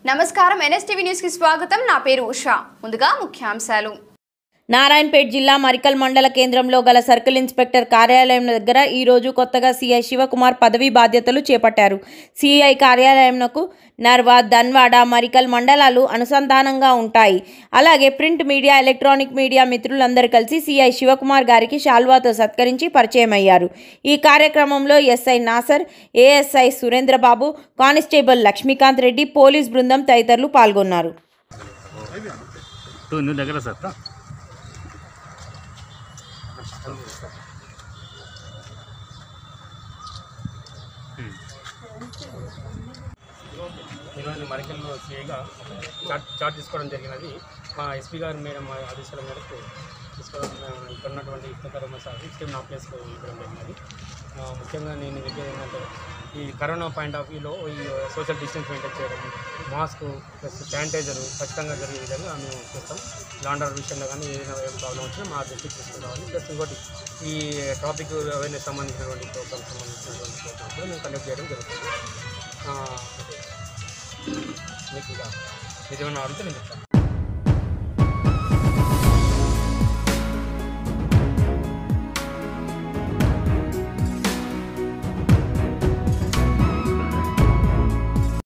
నమస్కారం NSTV news కి స్వాగతం నా పేరు ఉషా ముందుగా ముఖ్యాంశాలు నారాయణపేట్ జిల్లా మరికల్ మండల కేంద్రంలో గల సర్కిల్ ఇన్స్పెక్టర్ కార్యాలయం దగ్గర ఈరోజు కొత్తగా సిఐ శివకుమార్ పదవీ బాధ్యతలు చేపట్టారు సిఐ కార్యాలయంకు నర్వా ధన్వాడ మరికల్ మండలాలు అనుసంధానంగా ఉంటాయి అలాగే ప్రింట్ మీడియా ఎలక్ట్రానిక్ మీడియా మిత్రులందరూ కలిసి సిఐ శివకుమార్ గారికి శాల్వాతో సత్కరించి పరిచయం అయ్యారు ఈ కార్యక్రమంలో SI Nasar ASI Surendrababu constable Lakshmikanth Reddy police బృందం తదితరులు పాల్గొన్నారు టూ నువ్వు దగ్గర సార్ ఈరోజు మరికల్లో సీఏగా చార్ట్ చార్ట్ తీసుకోవడం జరిగినది మా ఎస్పీ గారు మేడం ఆదేశాల మేరకు తీసుకోవడం ఆ, ఇక్కడ ఉన్నటువంటి ఇష్టకరమ సార్ స్టేమ్ నా ప్లేస్లో ఇవ్వడం జరిగినది ఆ, ముఖ్యంగా నేను చెప్పేది ఏంటంటే ఈ కరోనా పాయింట్ ఆఫ్ వ్యూలో ఈ సోషల్ డిస్టెన్స్ మెయింటైన్ చేయడం మాస్క్ ప్లస్ శానిటైజర్ ఖచ్చితంగా జరిగే విధంగా మేము చేస్తాం లాండర్ విషయంలో కానీ ఏదైనా ఏం ప్రాబ్లం వచ్చినా మా దృష్టికి తీసుకురావాలి ప్లస్ ఇంకోటి ఈ టాపిక్ అవేర్నెస్ సంబంధించినటువంటి ప్రోగ్రామ్ సంబంధించినటువంటి ప్రోగ్రామ్స్ కూడా మేము కండక్ట్ చేయడం జరుగుతుంది ఆ, మీకు ఇక ఏమైనా అడిగితే నేను చెప్తాను